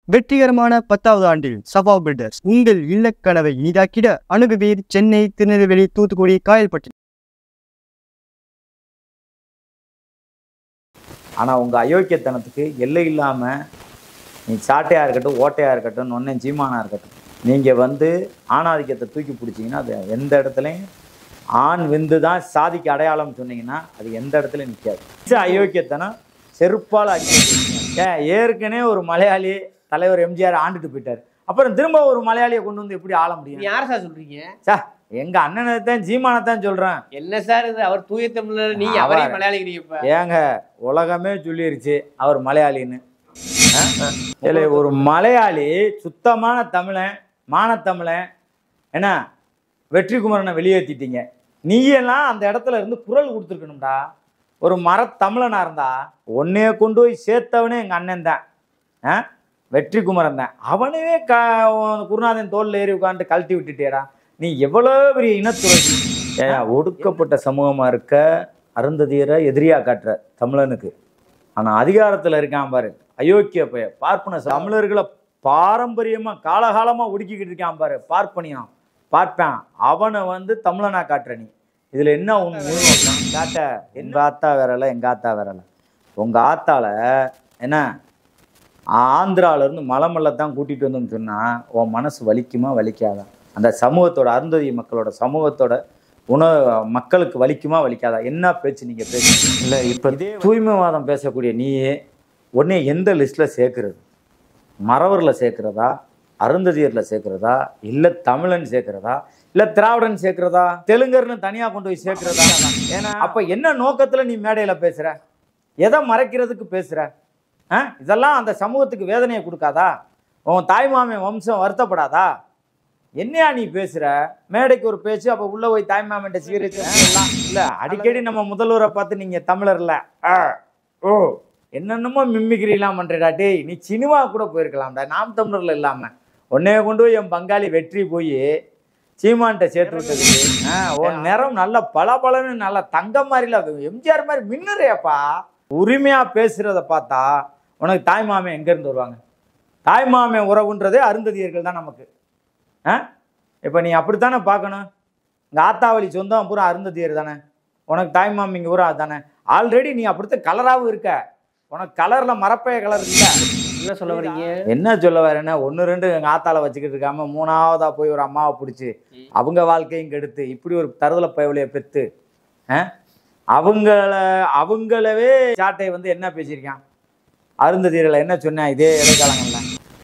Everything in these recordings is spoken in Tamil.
வெற்றிகரமான பத்தாவது ஆண்டில் சபா பில்டர்ஸ் உங்கள் இல்லக்கனவை இனிதாக்கிட அணுகுவீர் சென்னை திருநெல்வேலி தூத்துக்குடி காயல்பட்டி ஆனால் உங்கள் அயோக்கியத்தனத்துக்கு எல்லை இல்லாமல் நீ சாட்டையாக இருக்கட்டும் ஓட்டையாக இருக்கட்டும் நொன்னன் சீமானாக இருக்கட்டும் நீங்கள் வந்து ஆணாதிக்கத்தை தூக்கி பிடிச்சிங்கன்னா அது எந்த இடத்துலையும் ஆண் விந்து தான் சாதிக்கு அடையாளம் சொன்னீங்கன்னா அது எந்த இடத்துலையும் நிற்காது அயோக்கியத்தனம் செருப்பால் ஆக்கி ஏன் ஏற்கனவே ஒரு மலையாளி தலைவர் எம்ஜிஆர் ஆண்டுட்டு போயிட்டார் அப்புறம் திரும்ப ஒரு மலையாளியை கொண்டு வந்து எப்படி ஆள முடியும் நீ யார சார் சொல்றீங்க சா எங்க அண்ணனை தான் ஜீமானை தான் சொல்றேன் என்ன சார் இது அவர் தூய தமிழர் நீங்க அவர். அவரே மலையாளிக்கிறீங்க இப்ப ஏங்க உலகமே சொல்லிருச்சு அவர் மலையாளின்னு ஆ? இல்ல ஒரு மலையாளி சுத்தமான தமிழன் மானத்தமிழன் என்ன வெற்றிக்குமரனை வெளியேற்றிட்டீங்க நீயெல்லாம் அந்த இடத்துல இருந்து குரல் கொடுத்துருக்கணும்டா ஒரு மரத்தமிழனா இருந்தா உன்னைய கொண்டு போய் சேர்த்தவனே எங்க அண்ணன் தான் ஆ? வெற்றிக்குமரன் தான் அவனவே க உன் குருநாதன் தோல்ல ஏறி உட்காந்துட்டு கழட்டி விட்டுட்டேடா நீ எவ்வளோ பெரிய இனத்துறவி ஏன் ஒடுக்கப்பட்ட சமூகமா இருக்க அருந்ததியரை எதிரியா காட்டுற தமிழனுக்கு ஆனா அதிகாரத்துல இருக்கான் பாரு அயோக்கிய பைய பார்ப்பன ச- தமிழர்களை பாரம்பரியமா காலகாலமா ஒடுக்கிக்கிட்டு இருக்கான் பாரு பார்ப்பனியம் பார்ப்பேன் அவனை வந்து தமிழனா காட்டுற நீ இதுல என்ன உண்மை காட்ட எங்க ஆத்தா வேறல எங்க ஆத்தா வேறல உங்க ஆத்தால என்ன ஆந்திரால இருந்து மலமல்ல தான் கூட்டிட்டு வந்தோம்னு சொன்னா உன் மனசு வலிக்குமா வலிக்காதா அந்த சமூகத்தோட அருந்ததி மக்களோட சமூகத்தோட உணவு மக்களுக்கு வலிக்குமா வலிக்காதா என்ன பேச்சு நீங்க பேசு இல்ல இப்ப இதே தூய்மைவாதம் பேசக்கூடிய நீயே உடனே எந்த லிஸ்ட்ல சேர்க்கிறது மறவர்ல சேர்க்கிறதா அருந்ததியர்ல சேர்க்கிறதா இல்ல தமிழன் சேர்க்கிறதா இல்ல திராவிடன் சேர்க்கிறதா தெலுங்கர்னு தனியா கொண்டு போய் சேர்க்கிறதா ஏன்னா அப்ப என்ன நோக்கத்துல நீ மேடையில பேசுற எதை மறைக்கிறதுக்கு பேசுற ஆ? இதெல்லாம் அந்த சமூகத்துக்கு வேதனையை கொடுக்காதா உன் தாய்மாமன் வம்சம் வருத்தப்படாதா என்னையா நீ பேசுற மேடைக்கு ஒரு பேச்சு அப்ப உள்ள போய் தாய்மாமன் சீரிச்சு எல்லாம் இல்ல அடிக்கடி நம்ம முதல்வரை பார்த்து நீங்க தமிழர்ல ஆ, ஓ என்னென்னமோ மிமிக்ரிலாம் பண்றடா டேய் நீ சினிமா கூட போயிருக்கலாம்டா நாம் தமிழர்ல இல்லாம உன்னைய கொண்டு போய் என் பங்காளி வெற்றி போய் சீமான்ட்ட சேர்த்து விட்டதுக்கு ஆ, உன் நிறம் நல்ல பளபளன்னு நல்ல தங்கம் மாதிரில எம்ஜிஆர் மாதிரி மின்னுறியப்பா உரிமையா பேசுறத பார்த்தா உனக்கு தாய்மாமன் எங்க இருந்து வருவாங்க தாய்மாமன் உறவுன்றதே அருந்ததியர்கள் தான் நமக்கு ஆ இப்போ நீ அப்படித்தானே பார்க்கணும் இங்கே ஆத்தாவளி சொந்தம் பூரா அருந்ததியர் தானே உனக்கு தாய்மாமன் இங்கே பூரா தானே ஆல்ரெடி நீ அப்படித்தான் கலராகவும் இருக்க உனக்கு கலரில் மரப்பைய கலர் இல்லை என்ன சொல்ல வரீங்க என்ன சொல்ல வரேன்னா ஒன்று ரெண்டு எங்கள் ஆத்தால வச்சுக்கிட்டு இருக்காம மூணாவதா போய் ஒரு அம்மாவை பிடிச்சி அவங்க வாழ்க்கையும் கெடுத்து இப்படி ஒரு தருதல பயவலியை பெற்று ஆ? அவங்கள அவங்களவே சாட்டை வந்து என்ன பேசியிருக்கான் அருந்ததியர்களை என்ன சொன்னேன் இதே இடைக்காலங்கள்ல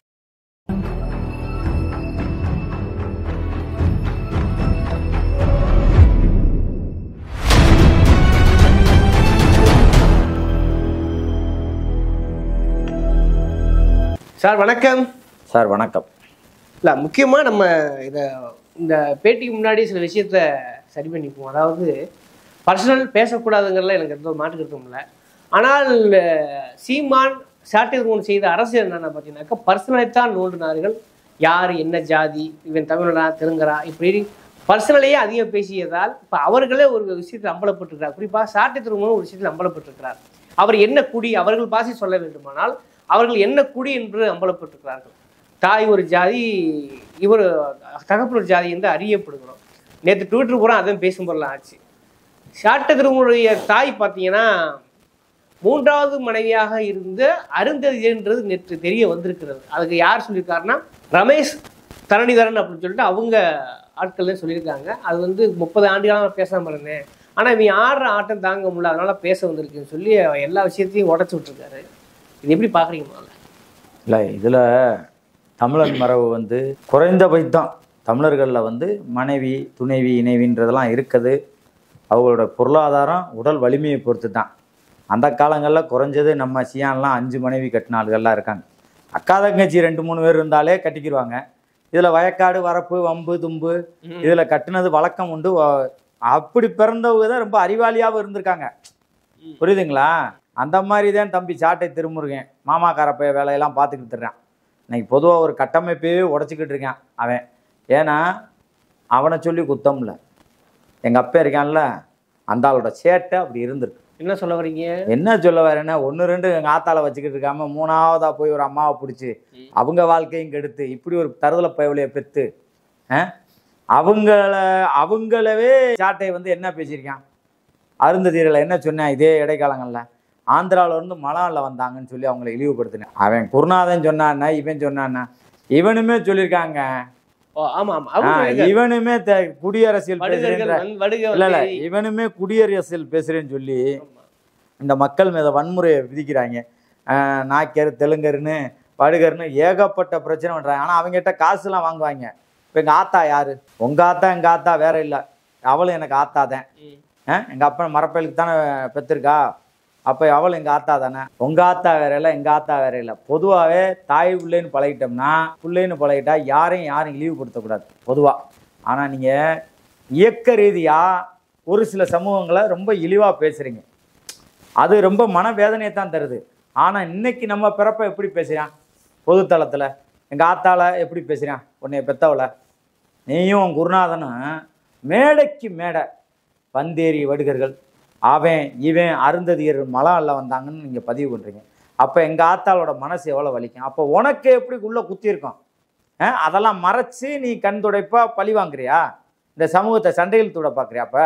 சார் வணக்கம் சார் வணக்கம் இல்ல முக்கியமா நம்ம இத இந்த பேட்டிக்கு முன்னாடி சில விஷயத்த சரி பண்ணிப்போம் அதாவது பர்சனல் பேசக்கூடாதுங்கிறதுல எனக்கு எந்த ஒரு மாற்று கருத்தும் இல்லை ஆனால் அஹ், சீமான் சாட்டியர்கோன் செய்த அரசியல் என்னென்ன பார்த்தீங்கன்னாக்கா பர்சனலைத்தான் நோண்டினார்கள் யார் என்ன ஜாதி இவன் தமிழனா தெலுங்கரா இப்படி பர்சனலையே அதிகம் பேசியதால் இப்போ அவர்களே ஒரு விஷயத்தில் அம்பலப்பட்டிருக்கிறார் குறிப்பாக சாட்டை திருமணம் ஒரு விஷயத்தில் அம்பலப்பட்டிருக்கிறார் அவர் என்ன குடி அவர்கள் பாசி சொல்ல வேண்டுமானால் அவர்கள் என்ன குடி என்று அம்பலப்பட்டிருக்கிறார்கள் தாய் ஒரு ஜாதி இவர் தகப்பன் ஒரு ஜாதி என்று அறியப்படுகிறோம் நேற்று ட்விட்டர் பூரா அதான் பேசும் பொருளாக ஆச்சு சாட்ட திருமணுடைய தாய் பார்த்தீங்கன்னா மூன்றாவது மனைவியாக இருந்த அருந்ததின்றது நேற்று தெரிய வந்திருக்கிறது அதுக்கு யார் சொல்லியிருக்காருன்னா ரமேஷ் தரணிதரன் அப்படின்னு சொல்லிட்டு அவங்க ஆட்கள் தான் சொல்லியிருக்காங்க அது வந்து முப்பது ஆண்டுகளாக பேசாமல் இருந்தேன் ஆனால் இவன் ஆடுற ஆட்டம் தாங்க முடியல அதனால பேச வந்திருக்குன்னு சொல்லி எல்லா விஷயத்தையும் உடச்சி விட்டுருக்காரு இது எப்படி பார்க்குறீங்க முதல்ல இல்லை இதில் தமிழன் மரபு வந்து குறைந்தபட்சம் தமிழர்களில் வந்து மனைவி துணைவி இணைவின்றதெல்லாம் இருக்குது அவங்களோட பொருளாதாரம் உடல் வலிமையை பொறுத்து தான் அந்த காலங்களில் குறைஞ்சது நம்ம சியான்லாம் அஞ்சு மனைவி கட்டின ஆளுகள்லாம் இருக்காங்க அக்கா தங்கச்சி ரெண்டு மூணு பேர் இருந்தாலே கட்டிக்கிடுவாங்க இதில் வயக்காடு வரப்பு வம்பு தும்பு இதில் கட்டுனது வழக்கம் உண்டு வ- அப்படி பிறந்தவங்க தான் ரொம்ப அறிவாளியாகவும் இருந்திருக்காங்க புரியுதுங்களா அந்த மாதிரி தான் தம்பி சாட்டை திருமுருகன் மாமாக்காரப்பைய வேலையெல்லாம் பார்த்துக்கிட்டு இருக்கிறான் இன்னைக்கு பொதுவாக ஒரு கட்டமைப்பையே உடச்சிக்கிட்டு இருக்கான் அவன் ஏன்னா அவனை சொல்லி குத்தம் இல்லை எங்கள் அப்பா இருக்கான்ல அந்த ஆளோட சேட்டை அப்படி இருந்திருக்கு என்ன சொல்ல வர்றீங்க என்ன சொல்ல வரேன்னா ஒன்று ரெண்டு எங்கள் ஆத்தால வச்சுக்கிட்டு இருக்காம மூணாவதா போய் ஒரு அம்மாவை பிடிச்சி அவங்க வாழ்க்கையும் கெடுத்து இப்படி ஒரு தருதலை பயவலையை பெற்று ஆ? அவங்கள அவங்களவே சாட்டை வந்து என்ன பேசியிருக்கான் அருந்ததீரில் என்ன சொன்னேன் இதே இடைக்காலங்களில் ஆந்திரால இருந்து மலாவில் வந்தாங்கன்னு சொல்லி அவங்கள இழிவுபடுத்தினேன் அவன் குருநாதன் சொன்னான்னா இவன் சொன்னான்னா இவனுமே சொல்லியிருக்காங்க ஓ ஆமா ஆமா ஆ, அவங்க சொல்லியிருக்காரு. இவனுமே த- குடியரசியல் வடுகர்கள் பேசுறேன்ற வந்து- வடுக இல்ல இல்ல வந்து- இவனுமே குடியரசியல் பேசுறேன்னு சொல்லி ஆமா. இந்த மக்கள் மீத வன்முறையை விதிக்கிறாங்க ஆஹ் நாக்கர் தெலுங்கர்னு படுகர்னு ஏகப்பட்ட பிரச்சனை பண்றாங்க ஆனா அவங்ககிட்ட காசுலாம் வாங்குவாங்க இப்போ எங்க ஆத்தா யாரு உங்க ஆத்தா எங்க ஆத்தா வேற இல்லை அவளும் எனக்கு ஆத்தா தான் ம். ஆ? எங்க அப்பா மரப்பயலுக்கு தானே பெற்றிருக்கா அப்போ அவள் எங்க ஆத்தா தானே உங்க ஆத்தா வேற இல்லை எங்க ஆத்தா வேற இல்லை பொதுவாகவே தாய் பிள்ளைன்னு பழகிட்டோம்னா பிள்ளைன்னு பழகிட்டா யாரையும் யாரும் இழிவுபடுத்தக்கூடாது பொதுவா ஆனா நீங்க இயக்க ரீதியா ஒரு சில சமூகங்களை ரொம்ப இழிவா பேசுறீங்க அது ரொம்ப மனவேதனையை தான் தருது ஆனா இன்னைக்கு நம்ம பிறப்ப எப்படி பேசுறான் பொதுத்தளத்துல எங்க ஆத்தால எப்படி பேசுறான் உன்னைய பெத்தவள நீயும் உன் குருநாதனும் மேடைக்கு மேடை பந்தேரி வடுகர்கள் அவன் இவன் அருந்ததியர் மலால்ல வந்தாங்கன்னு நீங்க பதிவு பண்றீங்க அப்ப எங்க ஆத்தாளோட மனசு எவ்வளவு வலிக்கும் அப்போ உனக்கு எப்படி உள்ள குத்தி இருக்கும் அஹ், அதெல்லாம் மறைச்சு நீ கண் துடைப்பா பழி வாங்குறியா இந்த சமூகத்தை சண்டையில் தூட பார்க்குறியா அப்ப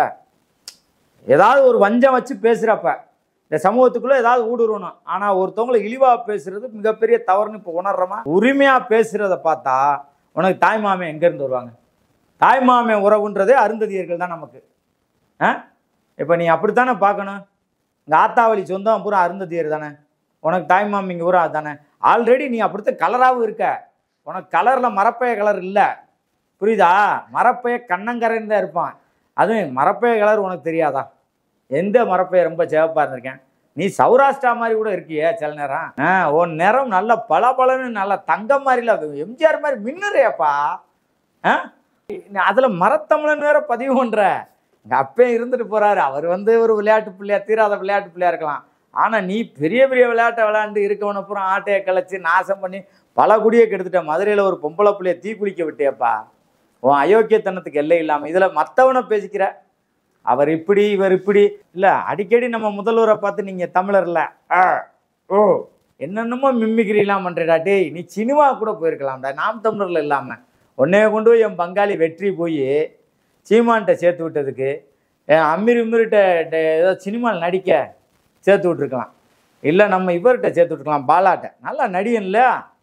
ஏதாவது ஒரு வஞ்சம் வச்சு பேசுறப்ப இந்த சமூகத்துக்குள்ள ஏதாவது ஊடுருவணும் ஆனா ஒருத்தவங்களை இழிவா பேசுறது மிகப்பெரிய தவறுன்னு இப்போ உணர்றோமா உரிமையா பேசுறத பார்த்தா உனக்கு தாய்மாமே எங்க இருந்து வருவாங்க தாய்மாமே உறவுன்றதே அருந்ததியர்கள் தான் நமக்கு ஆ இப்போ நீ அப்படித்தானே பார்க்கணும் இந்த ஆத்தாவளி சொந்தம் பூரா அருந்ததியர் தானே உனக்கு தாய்மாமி இங்கே பூரா தானே ஆல்ரெடி நீ அப்படித்தான் கலராகவும் இருக்க உனக்கு கலரில் மரப்பைய கலர் இல்லை புரியுதா மரப்பைய கண்ணங்கரைன்னு தான் இருப்பான் அதுவும் மரப்பைய கலர் உனக்கு தெரியாதா எந்த மரப்பைய ரொம்ப சிவப்பாக இருந்திருக்கேன் நீ சௌராஷ்டிரா மாதிரி கூட இருக்கியே சில நேரம் ஆ உன் நிறம் நல்ல பளபளன்னு நல்ல தங்கம் மாதிரில எம்ஜிஆர் மாதிரி மின்னுறியாப்பா ஆ அதில் மரத்தமிழன் வேற பதிவு பண்ற எங்க அப்பே இருந்துட்டு போறாரு அவர் வந்து ஒரு விளையாட்டு பிள்ளையா தீராத விளையாட்டு பிள்ளையா இருக்கலாம் ஆனா நீ பெரிய பெரிய விளையாட்டை விளையாண்டு இருக்கவன பூரா ஆட்டையை கலைச்சு நாசம் பண்ணி பல குடியை கெடுத்துட்ட மதுரையில ஒரு பொம்பளை பிள்ளைய தீ குளிக்க விட்டியப்பா உன் அயோக்கியத்தனத்துக்கு எல்லை இல்லாம இதுல மத்தவனை பேசிக்கிற அவர் இப்படி இவர் இப்படி இல்ல அடிக்கடி நம்ம முதல்வரை பார்த்து நீங்க தமிழர்ல ஆ, ஓ என்னென்னமோ மிம்மிக்கிறீலாம் பண்றடா டேய் நீ சினிமா கூட போயிருக்கலாம்டா நாம் தமிழர்ல இல்லாம உன்னைய கொண்டு போய் என் பங்காளி வெற்றி போய் சீமான்கிட்ட சேர்த்து விட்டதுக்கு என் அம்மிரி உம்மிரிட்ட ஏதோ சினிமாவில் நடிக்க சேர்த்து விட்ருக்கலாம் இல்லை நம்ம இவர்கிட்ட சேர்த்து விட்டுருக்கலாம் பாலாட்ட நல்லா நடிகன்ல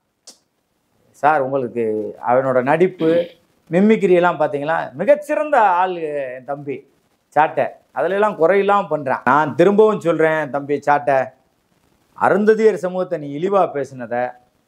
சார் உங்களுக்கு அவனோட நடிப்பு மிமிக்ரி எல்லாம் பார்த்தீங்களா மிகச்சிறந்த ஆள் என் தம்பி சாட்டை அதுல எல்லாம் குறையில்லாம பண்ணுறான் நான் திரும்பவும் சொல்கிறேன் தம்பி சாட்டை அருந்ததியர் சமூகத்தை நீ இழிவாக பேசுனதை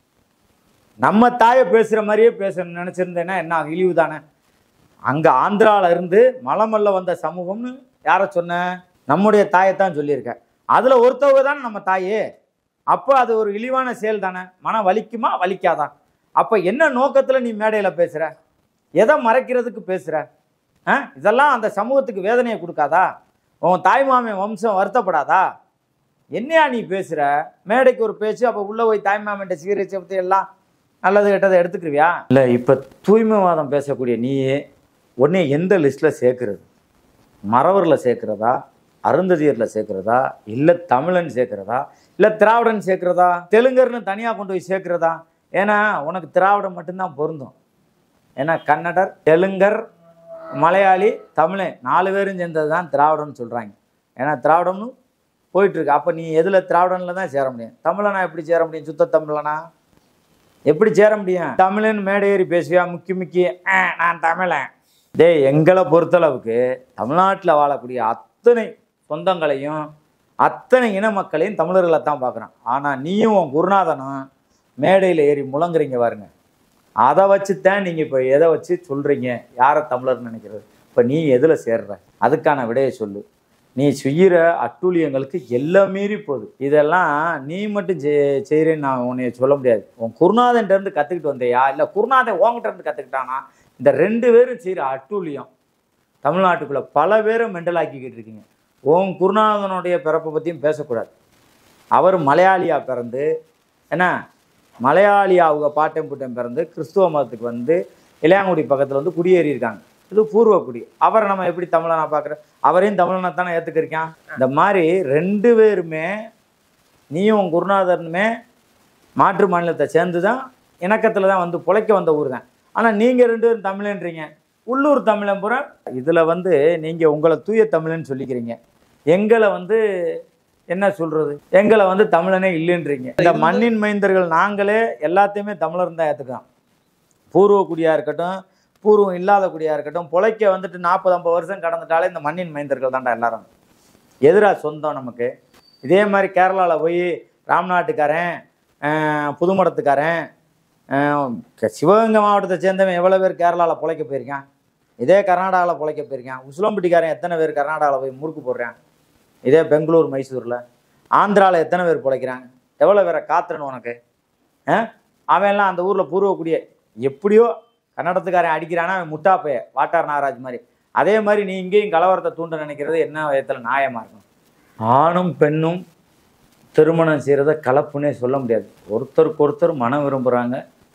நம்ம தாயை பேசுகிற மாதிரியே பேசணும்னு நினச்சிருந்தேன்னா என்ன ஆகும்? இழிவு தானே அங்கே ஆந்திரால இருந்து மலமல்ல வந்த சமூகம்னு யாரை சொன்ன நம்முடைய தாயைத்தான் சொல்லியிருக்க அதில் ஒருத்தவங்க தானே நம்ம தாயே அப்போ அது ஒரு இழிவான செயல் தானே மனம் வலிக்குமா வலிக்காதா அப்போ என்ன நோக்கத்தில் நீ மேடையில் பேசுகிற எதை மறைக்கிறதுக்கு பேசுகிற ஆ இதெல்லாம் அந்த சமூகத்துக்கு வேதனையை கொடுக்காதா உன் தாய்மாமன் வம்சம் வருத்தப்படாதா என்னையா நீ பேசுகிற மேடைக்கு ஒரு பேச்சு அப்போ உள்ளே போய் தாய்மாமன்ட்ட சீரச்சை பற்றி எல்லாம் நல்லது கெட்டதை எடுத்துக்கிருவியா இல்லை இப்போ தூய்மைவாதம் பேசக்கூடிய நீ உடனே எந்த லிஸ்ட்டில் சேர்க்கறது மறவரில் சேர்க்கிறதா அருந்ததியரில் சேர்க்கிறதா இல்லை தமிழன் சேர்க்கிறதா இல்லை திராவிடன் சேர்க்கிறதா தெலுங்கர்னு தனியாக கொண்டு போய் சேர்க்கிறதா ஏன்னா உனக்கு திராவிடம் மட்டும்தான் பொருந்தும் ஏன்னா கன்னடர் தெலுங்கர் மலையாளி தமிழன் நாலு பேரும் சேர்ந்தது தான் திராவிடம்னு சொல்கிறாங்க ஏன்னா திராவிடம்னு போயிட்டுருக்கு அப்போ நீ எதில் திராவிடனில் தான் சேர முடியும் தமிழனா எப்படி சேர முடியும் சுத்த தமிழனா எப்படி சேர முடியும் தமிழன் மேடை ஏறி பேசுவியா முக்கி முக்கி "ஆ, நான் தமிழன் டேய் எங்களை பொறுத்தளவுக்கு தமிழ்நாட்டில் வாழக்கூடிய அத்தனை சொந்தங்களையும் அத்தனை இன மக்களையும் தமிழர்களை தான் பார்க்குறான் ஆனால் நீயும் உன் குருநாதனும் மேடையில் ஏறி முழங்குறீங்க பாருங்க அதை வச்சு தான் நீங்கள் இப்போ எதை வச்சு சொல்கிறீங்க யாரை தமிழர்னு நினைக்கிறது இப்போ நீ எதில் சேர்ற அதுக்கான விடையை சொல்லு நீ செய்கிற அட்டூழியங்களுக்கு எல்லாம் மீறி போகுது இதெல்லாம் நீ மட்டும் செய் செய்கிறேன்னு நான் உன்னைய சொல்ல முடியாது உன் குருநாதன்ட்ட இருந்து கற்றுக்கிட்டு வந்தியா இல்லை குருநாதன் உங்ககிட்ட இருந்து கற்றுக்கிட்டானா இந்த ரெண்டு பேரும் செய்கிற அட்டூழியம் தமிழ்நாட்டுக்குள்ளே பல பேரை மெண்டலாக்கிக்கிட்டு இருக்கீங்க உன் குருநாதனுடைய பிறப்பை பற்றியும் பேசக்கூடாது அவர் மலையாளியா பிறந்து என்ன மலையாளி அவங்க பாட்டம் பூட்டம் பிறந்து கிறிஸ்துவ மதத்துக்கு வந்து இளையாங்குடி பக்கத்தில் வந்து குடியேறி இருக்காங்க இது பூர்வக்குடி அவரை நம்ம எப்படி தமிழனா பார்க்குறோம் அவரையும் தமிழனா தானே ஏற்றுக்கிருக்கான் இந்த மாதிரி ரெண்டு பேருமே நீயும் உன் குருநாதனுமே மாற்று மாநிலத்தை சேர்ந்து தான் இணக்கத்தில் தான் வந்து பிழைக்க வந்த ஊர் தான் ஆனால் நீங்கள் ரெண்டு பேரும் தமிழன்றீங்க உள்ளூர் தமிழன் பூரா இதில் வந்து நீங்கள் உங்களை தூய தமிழன்னு சொல்லிக்கிறீங்க எங்களை வந்து என்ன சொல்கிறது எங்களை வந்து தமிழனே இல்லைன்றீங்க இந்த மண்ணின் மைந்தர்கள் நாங்களே எல்லாத்தையுமே தமிழர் தான் ஏற்றுக்கிறோம் பூர்வ குடியாக இருக்கட்டும் பூர்வம் இல்லாத குடியாக இருக்கட்டும் பிழைக்க வந்துட்டு நாற்பது ஐம்பது வருஷம் கடந்துட்டாலே இந்த மண்ணின் மைந்தர்கள் தான்டா எல்லாரும் எதிரா சொந்தம் நமக்கு இதே மாதிரி கேரளாவில் போய் ராம்நாட்டுக்காரன் ஆஹ் புதுமடத்துக்காரன் ஆஹ் க- சிவகங்கை மாவட்டத்தை சேர்ந்தவன் எவ்வளோ பேர் கேரளாவில் பிழைக்க போயிருக்கான் இதே கர்நாடகாவில் பிழைக்க போயிருக்கான் உசிலம்பட்டிக்காரன் எத்தனை பேர் கர்நாடகாவில் போய் முறுக்கு போடுறான் இதே பெங்களூர் மைசூரில் ஆந்திராவில் எத்தனை பேர் பிழைக்கிறாங்க எவ்வளோ பேரை காத்துறணும் உனக்கு ஆ அவன் எல்லாம் அந்த ஊரில் பூர்வக்குடிய எப்படியோ கன்னடத்துக்காரன் அடிக்கிறானா அவன் முட்டாப்பைய வாட்டார் நாகராஜ் மாதிரி அதே மாதிரி நீ இங்கேயும் கலவரத்தை தூண்ட நினைக்கிறது என்ன விதத்தில் நியாயமாக இருக்கும் ஆணும் பெண்ணும் திருமணம் செய்கிறத கலப்புன்னே சொல்ல முடியாது ஒருத்தருக்கு ஒருத்தர் மனம் விரும்புகிறாங்க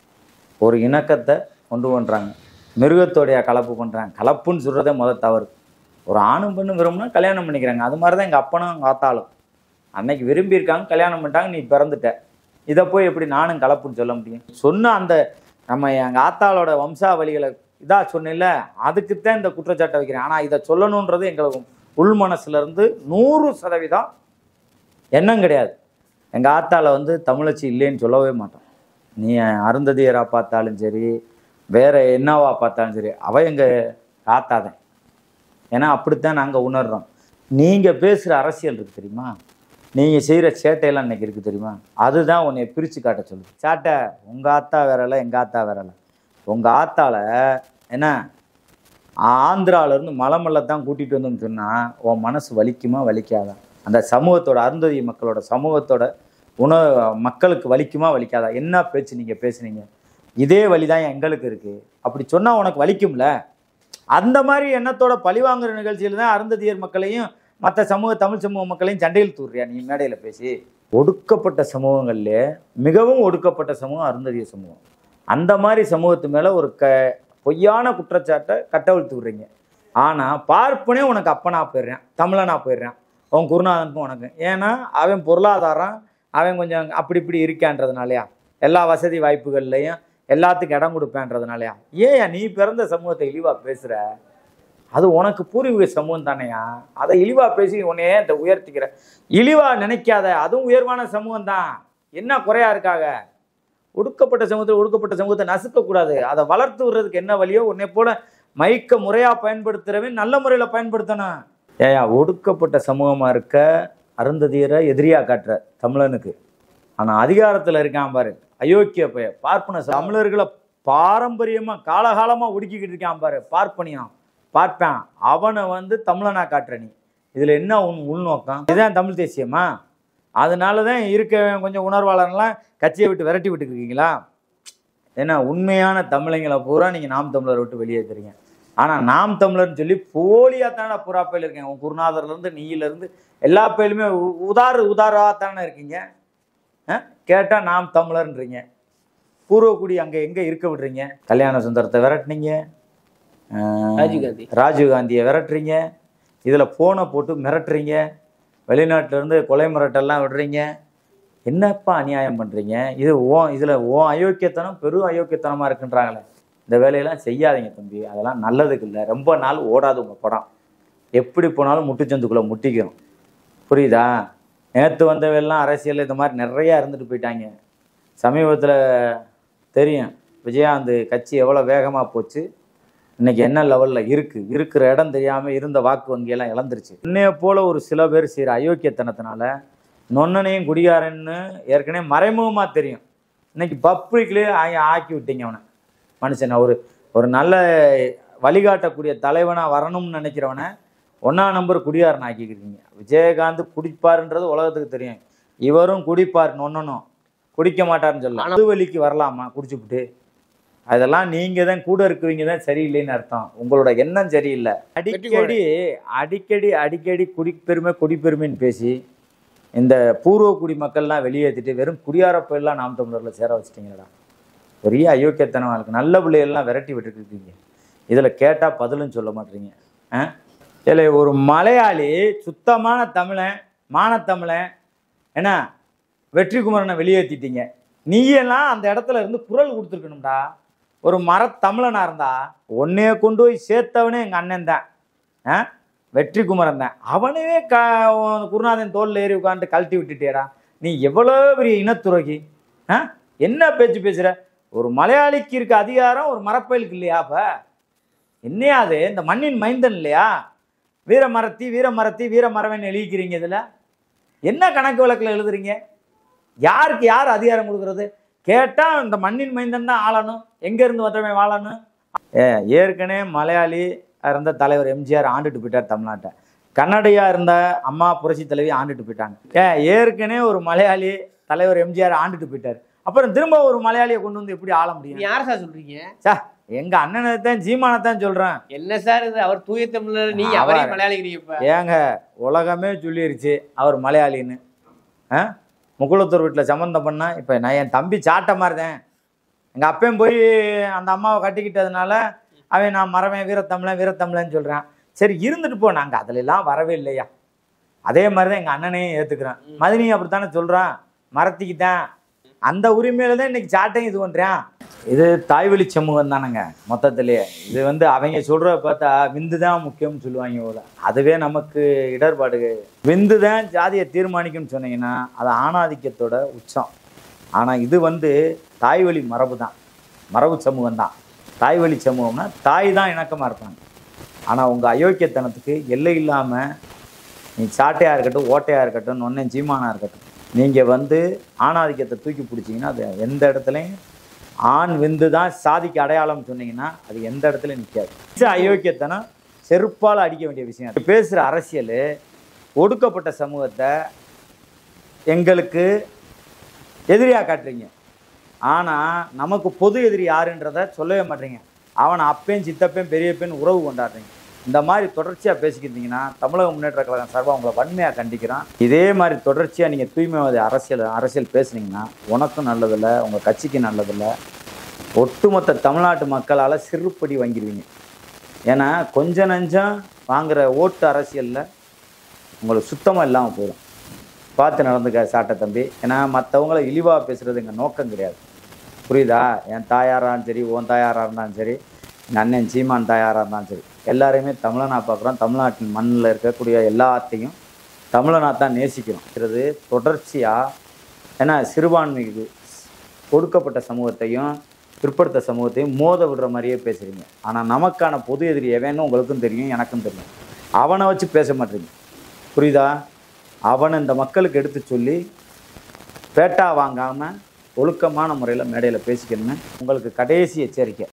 ஒரு இணக்கத்தை கொண்டு பண்ணுறாங்க மிருகத்தோடைய கலப்பு பண்ணுறாங்க கலப்புன்னு சொல்கிறதே முத தவறு ஒரு ஆணும் பெண்ணும் விரும்பினா கல்யாணம் பண்ணிக்கிறாங்க அது மாதிரி தான் எங்கள் அப்பனும் எங்கள் ஆத்தாலும் அன்னைக்கு விரும்பியிருக்காங்க கல்யாணம் பண்ணிட்டாங்க நீ பிறந்துட்ட இதை போய் எப்படி நானும் கலப்புன்னு சொல்ல முடியும் சொன்ன அந்த நம்ம எங்கள் ஆத்தாளோட வம்சாவளிகளை இதாக சொன்னில்ல அதுக்குத்தான் இந்த குற்றச்சாட்டை வைக்கிறேன் ஆனால் இதை சொல்லணுன்றது எங்களுக்கு உள் மனசுல இருந்து நூறு சதவீதம் எண்ணம் கிடையாது எங்கள் ஆத்தால வந்து தமிழச்சி இல்லைன்னு சொல்லவே மாட்டோம் நீ அருந்ததியரா பார்த்தாலும் சரி வேற என்னவா பார்த்தாலும் சரி அவ எங்கள் ஆத்தா தான் ஏன்னா அப்படித்தான் நாங்கள் உணர்றோம் நீங்கள் பேசுகிற அரசியல் இருக்கு தெரியுமா நீங்கள் செய்கிற சேட்டையெல்லாம் இன்னைக்கு இருக்குது தெரியுமா அதுதான் உன்னை பிரித்து காட்ட சொல்லுது சேட்டை உங்கள் ஆத்தா வேறல எங்கள் ஆத்தா வேறல உங்கள் ஆத்தால என்ன ஆந்திராவிலேருந்து மலமல்ல தான் கூட்டிகிட்டு வந்தோம்னு சொன்னால் உன் மனசு வலிக்குமா வலிக்காதா அந்த சமூகத்தோட அருந்ததி மக்களோட சமூகத்தோட உணவு மக்களுக்கு வலிக்குமா வலிக்காதா என்ன பேச்சு நீங்கள் பேசுனீங்க இதே வழி தான் எங்களுக்கு இருக்குது அப்படி சொன்னால் உனக்கு வலிக்கும்ல அந்த மாதிரி எண்ணத்தோட பழிவாங்குற நிகழ்ச்சியில் தான் அருந்ததியர் மக்களையும் மற்ற சமூக தமிழ் சமூக மக்களையும் சண்டையில் தூர்றியா நீ மேடையில் பேசி ஒடுக்கப்பட்ட சமூகங்கள்லே மிகவும் ஒடுக்கப்பட்ட சமூகம் அருந்ததியர் சமூகம் அந்த மாதிரி சமூகத்து மேலே ஒரு க பொய்யான குற்றச்சாட்டை கட்டவிழ்த்து விடுறீங்க ஆனால் பார்ப்பனே உனக்கு அப்பனா போயிடுறான் தமிழனா போயிடுறான் உன் குருநாதனுக்கும் உனக்கு ஏன்னா அவன் பொருளாதாரம் அவன் கொஞ்சம் அப்படி இப்படி இருக்கான்றதுனாலயா எல்லா வசதி வாய்ப்புகள்லையும் எல்லாத்துக்கும் இடம் கொடுப்பேன்றதுனாலயா ஏன் நீ பிறந்த சமூகத்தை இழிவா பேசுற அது உனக்கு பூர்வீக சமூகம் தானேயா அதை இழிவா பேசி உன்னையே இந்த உயர்த்திக்கிற இழிவா நினைக்காத அதுவும் உயர்வான சமூகம் தான் என்ன குறையா இருக்காக ஒடுக்கப்பட்ட சமூகத்தில் ஒடுக்கப்பட்ட சமூகத்தை நசுக்கக்கூடாது அதை வளர்த்து விடுறதுக்கு என்ன வழியோ உன்னை போல மைக்க முறையா பயன்படுத்துறவன் நல்ல முறையில் பயன்படுத்தணும் ஏயா ஒடுக்கப்பட்ட சமூகமா இருக்க அருந்ததியரை எதிரியா காட்டுற தமிழனுக்கு ஆனா அதிகாரத்துல இருக்கான் பாரு அயோக்கிய பைய பார்ப்பன ச- தமிழர்களை பாரம்பரியமா காலகாலமா ஒடுக்கிக்கிட்டு இருக்கான் பாரு பார்ப்பனியம் பார்ப்பேன் அவனை வந்து தமிழனா காட்டுற நீ இதுல என்ன உன் உள்நோக்கம் இதுதான் தமிழ் தேசியமா அதனால தான் இருக்க கொஞ்சம் உணர்வாளர்லாம் கட்சியை விட்டு விரட்டி விட்டுருக்கீங்களா ஏன்னா உண்மையான தமிழங்களை பூரா நீங்கள் நாம் தமிழரை விட்டு வெளியேற்றுறீங்க ஆனால் நாம் தமிழர்னு சொல்லி போலியாக தானே பூரா பேர் இருக்கீங்க உன் குருநாதர்லேருந்து நீயிலேருந்து எல்லா பேருமே உ- உதார உதாராக தானே இருக்கீங்க கேட்டால் நாம் தமிழர்ன்றீங்க பூர்வக்குடி அங்கே எங்கே இருக்க விடுறீங்க கல்யாண சுந்தரத்தை விரட்டுனீங்க ஆஹ், ராஜீவ்காந்தி. ராஜீவ்காந்தியை விரட்டுறீங்க இதில் ஃபோனை போட்டு மிரட்டுறீங்க வெளிநாட்டுல இருந்து கொலை மிரட்டெல்லாம் விடுறீங்க என்னப்பா அநியாயம் பண்ணுறீங்க இது ஓ இதில் ஓ அயோக்கியத்தனம் பெரும் அயோக்கியத்தனமாக இருக்குன்றாங்களே இந்த வேலையெல்லாம் செய்யாதீங்க தம்பி அதெல்லாம் நல்லதுக்கு இல்லை ரொம்ப நாள் ஓடாது உங்கள் படம் எப்படி போனாலும் முட்டுச்சந்துக்குள்ளே முட்டிக்கும் புரியுதா நேற்று வந்தவெல்லாம் அரசியல் இந்த மாதிரி நிறையா இருந்துட்டு போயிட்டாங்க சமீபத்தில் தெரியும் விஜயகாந்த் கட்சி எவ்வளோ வேகமாக போச்சு இன்னைக்கு என்ன லெவலில் இருக்குது இருக்கிற இடம் தெரியாமல் இருந்த வாக்கு வங்கியெல்லாம் இழந்துருச்சு இன்னைய போல ஒரு சில பேர் செய்கிற அயோக்கியத்தனத்தினால நொன்னனையும் குடிகாரன்னு ஏற்கனவே மறைமுகமாக தெரியும் இன்னைக்கு பப்ளிக்லேயே ஆகி ஆக்கி விட்டீங்க அவனை மனுஷனை ஒரு ஒரு நல்ல வழிகாட்டக்கூடிய தலைவனாக வரணும்னு நினைக்கிறவனை ஒன்றா நம்பர் குடியாரன் ஆக்கிக்கிறீங்க விஜயகாந்த் குடிப்பாருன்றது உலகத்துக்கு தெரியும் இவரும் குடிப்பார் நொன்னனும் குடிக்க மாட்டாருன்னு சொல்லலாம் அது வழிக்கு வரலாமா குடிச்சுப்புட்டு அதெல்லாம் நீங்க தான் கூட இருக்குவீங்க தான் சரியில்லைன்னு அர்த்தம் உங்களோட எண்ணம் சரியில்லை அடிக்கடி அடிக்கடி அடிக்கடி குடிப்பெருமை குடிப்பெருமைன்னு பேசி இந்த பூர்வ குடி மக்கள்லாம் வெளியேற்றிட்டு வெறும் குடியார போயெல்லாம் நாம் தமிழர்ல சேர வச்சிட்டீங்களடா பெரிய அயோக்கியத்தனமா இருக்கு நல்ல பிள்ளைகள்லாம் விரட்டி விட்டுருக்கீங்க இதில் கேட்டால் பதிலும் சொல்ல மாட்டீங்க ஆ இல்லை ஒரு மலையாளி சுத்தமான தமிழன் மானத்தமிழன் என்ன வெற்றிக்குமரனை வெளியேற்றிட்டீங்க நீயெல்லாம் அந்த இடத்துல இருந்து குரல் கொடுத்துருக்கணும்டா ஒரு மரத்தமிழனா இருந்தா உன்னைய கொண்டு போய் சேர்த்தவனே எங்கள் அண்ணன் தான் ஆ வெற்றிக்குமரன் தான் அவனவே க குருநாதன் தோல்ல ஏறி உட்காந்து கழட்டி விட்டுட்டேடா நீ எவ்வளோ பெரிய இனத்துறகி ஆ என்ன பேச்சு பேசுற ஒரு மலையாளிக்கு இருக்க அதிகாரம் ஒரு மரப்பயலுக்கு இல்லையா அப்ப என்னையா அது இந்த மண்ணின் மைந்தன் இல்லையா வீரமரத்தி வீரமரத்தி வீரமரவன் எழுதிக்கிறீங்க இதுல என்ன கணக்கு வழக்கில் எழுதுறீங்க யாருக்கு யார் அதிகாரம் கொடுக்கறது கேட்டா இந்த மண்ணின் மைந்தன் தான் ஆளணும் எங்க இருந்து வந்தவன் வாழணும் ஏ, ஏற்கனவே மலையாளி இருந்த தலைவர் எம்ஜிஆர் ஆண்டுட்டு போயிட்டார் தமிழ்நாட்டை கன்னடையா இருந்த அம்மா புரட்சி தலைவி ஆண்டுட்டு போயிட்டாங்க ஏ ஏற்கனவே ஒரு மலையாளி தலைவர் எம்ஜிஆர் ஆண்டுட்டு போயிட்டார் அப்புறம் திரும்ப ஒரு மலையாளியை கொண்டு வந்து எப்படி ஆள நீ முடியும் யார சார் சொல்றீங்க சா எங்க அண்ணனை தான் சீமானை தான் சொல்றேன் என்ன சார் இது அவர் தூய தமிழர் நீங்க அவர். அவரே மலையாளிக்கிறீங்க இப்ப ஏங்க உலகமே சொல்லிருச்சு அவர் மலையாளின்னு ஆ முக்குளத்தூர் வீட்டில் சம்மந்தம் பண்ணா இப்போ நான் என் தம்பி சாட்டை மாதிரிதான் எங்கள் அப்பையும் போய் அந்த அம்மாவை கட்டிக்கிட்டதுனால அவன் நான் மறவேன் வீரத்தமிழன் வீரத்தமிழன்னு சொல்கிறான் சரி இருந்துட்டு போ நாங்கள் அதுலலாம் வரவே இல்லையா அதே மாதிரி தான் எங்கள் அண்ணனையும் ஏற்றுக்கிறேன் மதினி அப்படித்தானே சொல்கிறான் மரத்திக்கிட்டேன் அந்த உரிமையில தான் இன்னைக்கு சாட்டையும் இது பண்ணுறான் இது தாய்வழி சமூகம் தானேங்க மொத்தத்திலேயே இது வந்து அவங்க சொல்கிறத பார்த்தா விந்து தான் முக்கியம்னு சொல்லுவாங்க போல அதுவே நமக்கு இடர்பாடு விந்து தான் ஜாதியை தீர்மானிக்கும்னு சொன்னீங்கன்னா அது ஆணாதிக்கத்தோட உச்சம் ஆனால் இது வந்து தாய்வழி மரபு தான் மரபு சமூகம் தான் தாய்வழி சமூகம்னா தாய் தான் இணக்கமாக இருப்பாங்க ஆனால் உங்கள் அயோக்கியத்தனத்துக்கு எல்லை இல்லாமல் நீ சாட்டையாக இருக்கட்டும் ஓட்டையாக இருக்கட்டும் நொன்னன் சீமானா இருக்கட்டும் நீங்கள் வந்து ஆணாதிக்கத்தை தூக்கி பிடிச்சிங்கன்னா அது எந்த இடத்துலையும் ஆண் விந்து தான் சாதிக்கு அடையாளம் சொன்னீங்கன்னா அது எந்த இடத்துலையும் நிற்காது அயோக்கியத்தனம் செருப்பால் அடிக்க வேண்டிய விஷயம் பேசுகிற அரசியல் ஒடுக்கப்பட்ட சமூகத்தை எங்களுக்கு எதிரியாக காட்டுறீங்க ஆனால் நமக்கு பொது எதிரி யாருன்றதை சொல்லவே மாட்டீங்க அவனை அப்பையும் சித்தப்பையும் பெரியப்பையும் உறவு கொண்டாடுறீங்க இந்த மாதிரி தொடர்ச்சியாக பேசிக்கிட்டீங்கன்னா தமிழக முன்னேற்ற கழகம் சார்பாக உங்களை வன்மையாக கண்டிக்கிறோம் இதே மாதிரி தொடர்ச்சியாக நீங்கள் தூய்மைவாதி அரசியல் அரசியல் பேசுனீங்கன்னா உனக்கும் நல்லதில்லை உங்கள் கட்சிக்கு நல்லதில்லை ஒட்டுமொத்த தமிழ்நாட்டு மக்களால் சிறுப்படி வாங்கிடுவீங்க ஏன்னா கொஞ்சம் நஞ்சம் வாங்குற ஓட்டு அரசியலில் உங்களுக்கு சுத்தமாக இல்லாமல் போயிடும் பார்த்து நடந்துக்க சாட்டை தம்பி ஏன்னா மற்றவங்கள இழிவாக பேசுகிறது எங்கள் நோக்கம் கிடையாது புரியுதா என் தாயாராக இருந்தாலும் சரி உன் தாயாராக இருந்தாலும் சரி எங்கள் அண்ணன் சீமான் தாயாராக இருந்தாலும் சரி எல்லாரையுமே தமிழனா பார்க்குறோம் தமிழ்நாட்டின் மண்ணில் இருக்கக்கூடிய எல்லாத்தையும் தமிழனா தான் நேசிக்கிறோம் இது தொடர்ச்சியாக ஏன்னா சிறுபான்மைக்கு ஒடுக்கப்பட்ட சமூகத்தையும் பிற்படுத்த சமூகத்தையும் மோத விடுற மாதிரியே பேசுகிறீங்க ஆனால் நமக்கான பொது எதிரி எவன்னு உங்களுக்கும் தெரியும் எனக்கும் தெரியும் அவனை வச்சு பேச மாட்டீங்க புரியுதா அவனை இந்த மக்களுக்கு எடுத்து சொல்லி பேட்டா வாங்காமல் ஒழுக்கமான முறையில் மேடையில் பேசிக்கணும்னு உங்களுக்கு கடைசி எச்சரிக்கை